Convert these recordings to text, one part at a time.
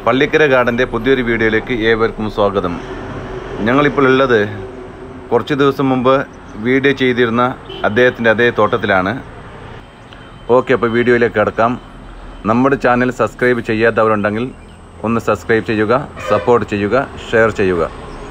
പള്ളിക്കര ഗാർഡൻ്റെ പുതിയൊരു വീഡിയോയിലേക്ക് ഏവർക്കും സ്വാഗതം ഞങ്ങളിപ്പോൾ ഉള്ളത് കുറച്ച് ദിവസം മുമ്പ് വീഡിയോ ചെയ്തിരുന്ന അദ്ദേഹത്തിൻ്റെ അതേ തോട്ടത്തിലാണ് ഓക്കെ അപ്പോൾ വീഡിയോയിലേക്ക് കിടക്കാം നമ്മുടെ ചാനൽ സബ്സ്ക്രൈബ് ചെയ്യാത്തവരുണ്ടെങ്കിൽ ഒന്ന് സബ്സ്ക്രൈബ് ചെയ്യുക സപ്പോർട്ട് ചെയ്യുക ഷെയർ ചെയ്യുക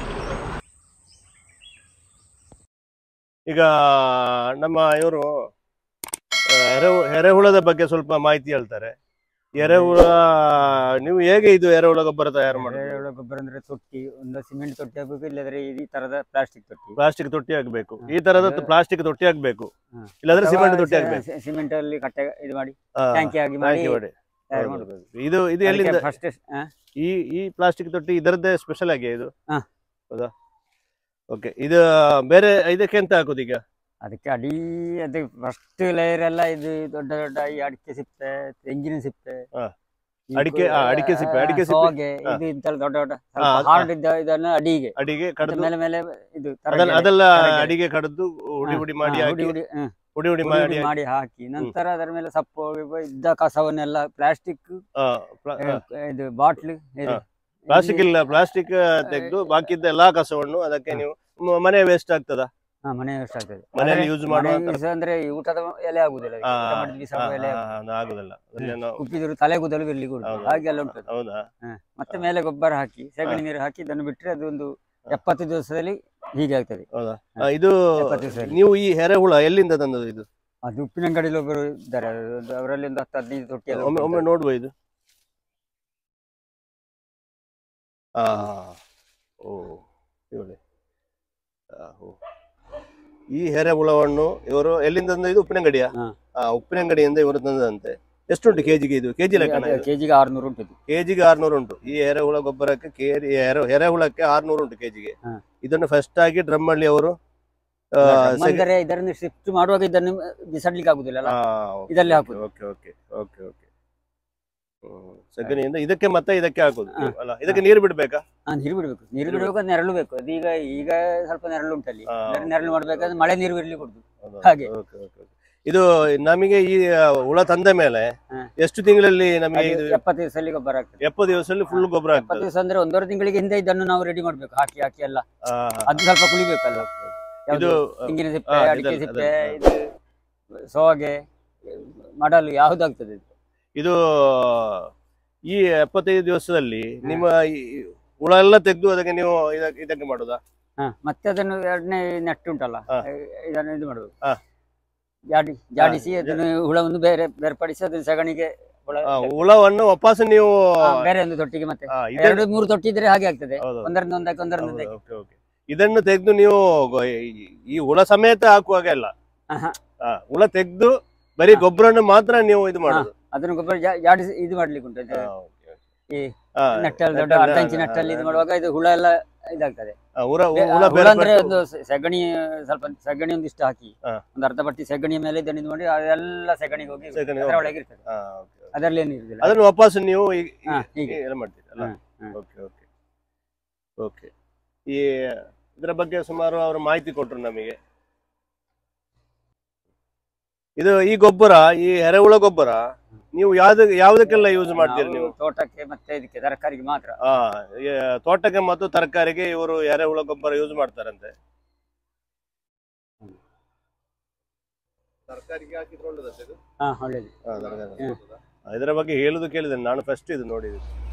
ಈಗ ನಮ್ಮ ಇವರು ಎರೆಹು ಎರೆಹುಳದ ಬಗ್ಗೆ ಸ್ವಲ್ಪ ಮಾಹಿತಿ ಹೇಳ್ತಾರೆ ಎರೆಹುಳ ನೀವು ಹೇಗೆ ಇದು ಎರೆಹುಳ ಗೊಬ್ಬರ ತಯಾರು ಮಾಡೋದು ಎರೆಹುಳ ಗೊಬ್ಬರ ಅಂದ್ರೆ ತೊಟ್ಟಿ ಒಂದು ಸಿಮೆಂಟ್ ತೊಟ್ಟಿ ಆಗ್ಬೇಕು ಇಲ್ಲದ್ರೆ ಈ ತರದ ಪ್ಲಾಸ್ಟಿಕ್ ತೊಟ್ಟಿ ಪ್ಲಾಸ್ಟಿಕ್ ತೊಟ್ಟಿ ಆಗ್ಬೇಕು ಈ ತರದ ಅದು- ಪ್ಲಾಸ್ಟಿಕ್ ತೊಟ್ಟಿ ಆಗ್ಬೇಕು ಹ್ಮ್. ಇಲ್ಲಾಂದ್ರೆ ಸಿಮೆಂಟ್ ತೊಟ್ಟಿ ಆಗ್ಬೇಕು ಸಿಮೆಂಟ್ ಅಲ್ಲಿ ಕಟ್ಟೆ ಇದು ಮಾಡಿ ಆ, ಟ್ಯಾಂಕಿ ಆಗಿ ಮಾಡಿ ಹಾಕಿ ಮಾಡಿ. ತಯಾರು ಹೌದು. ಮಾಡುದು ಇದು ಇದು ಎಲ್ಲಿಂದ ಫಸ್ಟ್ ಈ ಈ ಪ್ಲಾಸ್ಟಿಕ್ ತೊಟ್ಟಿ ಇದರದ್ದೇ ಸ್ಪೆಷಲ್ ಆಗಿ ಇದು ಹಾ. ಹೌದಾ ಓಕೆ ಇದು ಬೇರೆ ಇದಕ್ಕೆ ಎಂತ ಹಾಕುದು ಈಗ ಅದಕ್ಕೆ ಅಡಿ ಅದು ಫಸ್ಟ್ ಲೇಯರ್ ಎಲ್ಲ ಇದು ದೊಡ್ಡ ದೊಡ್ಡ ಈ ಅಡಿಕೆ ಸಿಪ್ಪೆ ತೆಂಗಿನ ಸಿಪ್ಪೆ ಹಾ. ಈ ಅಡಿಕೆ- ಕು- ಆ, ಅಡಿಕೆ ಸಿಪ್ಪೆ, ಆ, ಅಡಿಕೆ ಸಿಪ್ಪೆ. ಸೋಗೆ ಹಾ. ಇದು ಇಂತೆಲ್ಲ ದೊಡ್ಡ ದೊಡ್ಡ ಹಾ, ಅದು- ಹಾರ್ಡ್ ಇದ್ದ ಇದನ್ನ ಅಡಿಗೆ ಅಡಿಗೆ ಮತ್ತೆ ಕಡ್ದು ಮೇಲೆ ಮೇಲೆ ಇದು ಅದೆಲ್ಲ ತರಗೆಲೆ. ಅದೆಲ್ಲ ತರಗೆಲೆ. ಅಡಿಗೆ ಕಡ್ದು ಹುಡಿ ಹಾ, ಹುಡಿ ಮಾಡಿ ಹಾ, ಹಾಕಿ ಹುಡಿ ಹುಡಿ ಹ್ಮ್. ಹುಡಿ ಹುಡಿ ಹುಡಿ ಮಾಡಿ ಹುಡಿ ಮಾಡಿ ಹಾಕಿ ನಂತರ ಅದರ ಮೇಲೆ ಸಪ್ಪು ಗಿಪ್ಪು ಇದ್ದ ಕಸವನ್ನೆಲ್ಲ ಪ್ಲಾಸ್ಟಿಕ್ ಆ, ಪ್ಲ- ಆ, ಇದು ಬಾಟ್ಲು ಹಾ. ಪ್ಲಾಸ್ಟಿಕ್ ಇಲ್ಲ ಪ್ಲಾಸ್ಟಿಕ್ ತೆಗೆದು ಬಾಕಿದ್ದ ಎಲ್ಲಾ ಕಸವನ್ನು ಅದಕ್ಕೆ ಹಾ. ನೀವು ಮ- ಮನೆ ವೇಸ್ಟ್ ಆಗ್ತದ ಮನೆ ವೇಸ್ಟ್ ಆಗ್ತದೆ ಮನೆಯಲ್ಲಿ ಆದ್ರೆ use ಮಾಡುವ ಮನೆ use ಅಂದ್ರೆ ಈ ಊಟದ ಎಲೆ ಆಗುದಿಲ್ಲ ಅದಕ್ಕೆ. ಊಟ ಮಾಡಿದ ಬಿಸಾಡುವ ಎಲೆ ಆಗುದಿಲ್ಲ. ಆಗುದಿಲ್ಲ ಅದೇನೋ ಉಪ್ಪಿದ್ರು ತಲೆ ಕೂದಲು ಬೆಳ್ಳಿ ಕೊಡುದು ಹೌದು. ಹಾಗೆಲ್ಲ ಉಂಟು ಅದು. ಹೌದಾ ಹ. ಮತ್ತೆ ಮೇಲೆ ಗೊಬ್ಬರ ಹಾಕಿ ಸಗಣಿ ನೀರು ಹಾಕಿ ಇದನ್ನು ಬಿಟ್ರೆ ಅದು ಒಂದು ಎಪ್ಪತ್ತು ದಿವಸದಲ್ಲಿ ಹೀಗೆ ಆಗ್ತದೆ ಹೌದಾ ಹಾ. ಆ, ಇದು ಎಪ್ಪತ್ತು ದಿವಸದಲ್ಲಿ ನೀವು ಈ ಎರೆಹುಳ ಎಲ್ಲಿಂದ ತಂದದ್ದು ಇದು ಅದು ಉಪ್ಪಿನಂಗಡಿಲಿ ಒಬ್ಬರು ಇದ್ದಾರೆ ಅದು ಅವರಲ್ಲಿ ಒಂದು ಹತ್ತು ಹದಿನೈದು ತೊಟ್ಟಿ ಎಲ್ಲ ಒಮ್ಮೆ ಒಮ್ಮೆ ಉಂಟು. ನೋಡುವ ಇದು ಆ ಓ ಇವಳೆ ಆ, ಓ. ಈ ಎರೆಹುಳವನ್ನು ಇವರು ಎಲ್ಲಿಂದ ತಂದ ಇದು ಉಪ್ಪಿನಂಗಡಿಯ ಹಾ. ಆ ಉಪ್ಪಿನಂಗಡಿಯಿಂದ ಇವರು ತಂದಂತೆ ಎಷ್ಟುಂಟು ಕೆಜಿಗೆ ಇದು ಕೆಜಿ ಲೆಕ್ಕನ ಅದು ಕೆಜಿಗೆ ಆರ್ನೂರು ಉಂಟು ಇದು. ಕೆಜಿಗೆ ಆರ್ನೂರು ಉಂಟು ಈ ಎರೆಹುಳ ಗೊಬ್ಬರಕ್ಕೆ ಕೇರಿ ಎರೆ- ಎರೆಹುಳಕ್ಕೆ ಆರ್ನೂರು ಉಂಟು ಕೆಜಿಗೆ ಹಾ. ಇದನ್ನು ಫಸ್ಟ್ ಆಗಿ ಡ್ರಮ್ ಅಲ್ಲಿ ಅವರು ಆ, ಡ್ರಮ್ ಸೆಗೆ- ಅಂದರೆ ಇದನ್ನು ಶಿಫ್ಟ್ ಮಾಡುವಾಗ ಇದನ್ನು ಬಿಸಾಡ್ಲಿಕ್ಕೆ ಆಗುದಿಲ್ಲ ಅಲ್ಲ ಆ, ಓಕೆ, ಇದರಲ್ಲಿ ಓಕೆ, ಹಾಕುದು. ಓಕೆ ಓಕೆ ಓಕೆ ಓಕೆ ಹ್ಮ್. ಸಗಣಿಯಿಂದ ಇದಕ್ಕೆ ಮತ್ತೆ ಇದಕ್ಕೆ ಹಾಕುದು ಹಾ. ಅಲ್ಲ ಇದಕ್ಕೆ ನೀರು ಬಿಡ್ಬೇಕಾ ಆ, ನೀರು ಬಿಡಬೇಕು ನೀರು ನೀರು ಬಿಡಬೇಕು ನೆರಳು ಬೇಕು ಅದು ಈಗ ಈಗ ಸ್ವಲ್ಪ ನೆರಳು ಉಂಟಲ್ಲಿ ಆ, ನೆರಳು- ನೆರಳು ಮಾಡ್ಬೇಕಾದ್ರೆ ಮಳೆ ನೀರು ಇರ್ಲಿ ಕೊಡುದು ಹೌದಾ? ಹಾಗೆ. Okay, okay, okay. ಇದು ನಮಗೆ ಈ ಆ, ಹುಳ ತಂದ ಮೇಲೆ ಹಾ. ಎಷ್ಟು ತಿಂಗಳಲ್ಲಿ ನಮಗೆ ಇದು ಅದು ಎಪ್ಪತ್ತು ದಿವಸದಲ್ಲಿ ಗೊಬ್ಬರ ಆಗ್ತದೆ ಎಪ್ಪತ್ತು ದಿವಸದಲ್ಲಿ ಫುಲ್ ಗೊಬ್ಬರ ಎಪ್ಪತ್ತು ಆಗ್ತದೆ ದಿವಸ ಅಂದ್ರೆ ಒಂದೂವರೆ ತಿಂಗಳಿಗೆ ಹಿಂದೆ ಇದನ್ನು ನಾವು ರೆಡಿ ಮಾಡ್ಬೇಕು ಹಾಕಿ ಹಾಕಿ ಎಲ್ಲ ಆ, ಅದು ಸ್ವಲ್ಪ ಕುಳಿಬೇಕಲ್ಲ ಇದು ಯಾವ್ದು? ತೆಂಗಿನ ಸಿಪ್ಪೆ ಆ, ಅಡಿಕೆ ಇದಲ್ಲ, ಸಿಪ್ಪೆ ಅದಲ್ಲ. ಇದು ಸೋಗೆ ಮಡಲು ಯಾವ್ದಾಗ್ತದೆ ಇದು ಇದು ಈ ಎಪ್ಪತ್ತೈದು ದಿವಸದಲ್ಲಿ ನಿಮ್ಮ ಈ ಹುಳ ಎಲ್ಲ ತೆಗೆದು ಅದಕ್ಕೆ ನೀವು ಇದಕ್ಕೆ ಇದಕ್ಕೆ ಮಾಡುದಾ ಹ, ಮತ್ತೆ ಅದನ್ನು ಎರಡನೇ ನೆಟ್ಟು ಉಂಟಲ್ಲ ಹಾ. ಇದನ್ನು ಇದು ಮಾಡುದು ಹಾ. ಜಾಡಿ ಜಾಡಿಸಿ ಹಾ, ಅದನ್ನು ಹುಳವನ್ನು ಬೇರೆ ಬೇರ್ಪಡಿಸಿ ಅದನ್ನು ಸಗಣಿಗೆ ಹುಳ ಆ, ಹುಳವನ್ನು ವಾಪಸ್ ನೀವು ಹಾ, ಬೇರೆ ಒಂದು ತೊಟ್ಟಿಗೆ ಮತ್ತೆ ಆ, ಇದನ್ನ- ಎರಡು ಮೂರು ತೊಟ್ಟಿ ಇದ್ರೆ ಹಾಗೆ ಆಗ್ತದೆ ಹೌದು, ಹೌದು. ಒಂದರಿಂದ ಒಂದಕ್ಕೆ ಒಂದರಿಂದ ಹೌದು, ಒಂದಕ್ಕೆ ಓಕೆ, ಓಕೆ. ಇದನ್ನು ತೆಗೆದು ನೀವು ಗೊ- ಈ- ಈ ಹುಳ ಸಮೇತ ಹಾಕುವಾಗ ಇಲ್ಲ ಆಹಾ. ಆ, ಹುಳ ತೆಗೆದು ಬರೀ ಹಾ. ಗೊಬ್ಬರನ್ನು ಮಾತ್ರ ನೀವು ಇದು ಮಾಡುದು ಅದನ್ನು ಗೊಬ್ಬರ ಜಾ- ಜಾಡಿಸಿ ಇದು ಮಾಡ್ಲಿಕ್ಕೆ ಉಂಟು ಇದು ಆ, ಓಕೆ, ಓಕೆ. ಈ ಆ, ನೆಟ್ಟಲ್ಲಿ ದೊಡ್ಡ ನೆಟ್ಟಲ್ಲಿ, ಅರ್ಧ ಇಂಚಿ ಆ, ನೆಟ್ಟಲ್ಲಿ ಇದು ಆ, ಮಾಡುವಾಗ ಇದು ಹುಳ ಎಲ್ಲ ಇದಾಗ್ತದೆ ಆ, ಹುಳ ಬೇ- ಹುಳ ಆ, ಹುಳ ಬೇರೆ ಅಂದ್ರೆ ಪಟ್ಟು- ಒಂದು ಸ- ಸಗಣಿ ಸ್ವಲ್ಪ ಸಗಣಿ ಒಂದಿಷ್ಟು ಹಾಕಿ ಹಾ. ಒಂದು ಅರ್ಧ ಪಟ್ಟಿ ಸಗಣಿಯ ಮೇಲೆ ಇದನ್ನು ಇದು ಮಾಡಿ ಅದೆಲ್ಲ ಸಗಣಿಗೆ ಹೋಗಿ ಸಗಣಿ ಅದರ ಹೋಗಿ. ಒಳಗೆ ಇರ್ತದೆ ಆ, ಓಕೆ, ಓಕೆ. ಅದರಲ್ಲಿ ಏನು ಇರುದಿಲ್ಲ ಅದನ್ನು ವಾಪಸ್ ನೀವು ಈ- ಈ- ಹಾ, ಹೀಗೆ. ಎಲ್ಲ ಮಾಡ್ತೀರಿ ಅಲ್ಲ ಹಾ, ಹಾ. ಓಕೆ ಓಕೆ ಓಕೆ ಈ ಇದರ ಬಗ್ಗೆ ಸುಮಾರು ಅವರು ಮಾಹಿತಿ ಕೊಟ್ಟರು ನಮಗೆ ಇದು ಈ ಗೊಬ್ಬರ ಈ ಎರೆಹುಳ ಗೊಬ್ಬರ ನೀವು ಯಾವ್ದು ಯಾವ್ದಕ್ಕೆಲ್ಲ ಯೂಸ್ ಮಾಡ್ತೀರಿ ನಾವು ನೀವು ತೋಟಕ್ಕೆ ಮತ್ತೆ ಇದಕ್ಕೆ ತರಕಾರಿಗೆ ಮಾತ್ರ ಆ, ಈ ತೋಟಕ್ಕೆ ಮತ್ತು ತರಕಾರಿಗೆ ಇವರು ಎರೆಹುಳ ಗೊಬ್ಬರ ಯೂಸ್ ಮಾಡ್ತಾರಂತೆ ತರಕಾರಿಗೆ ಹಾಕಿದ್ರೆ ಒಳ್ಳೇದಷ್ಟೇ ಇದು? ಹಾ ಒಳ್ಳೇದು ಆ, ತರಕಾರಿ. ಹ್ಮ್. ಆ, ಇದರ ಬಗ್ಗೆ ಹೇಳುದು ಕೇಳಿದ್ದೇನೆ ನಾನು ಫಸ್ಟ್ ಇದು ನೋಡಿದ್ದು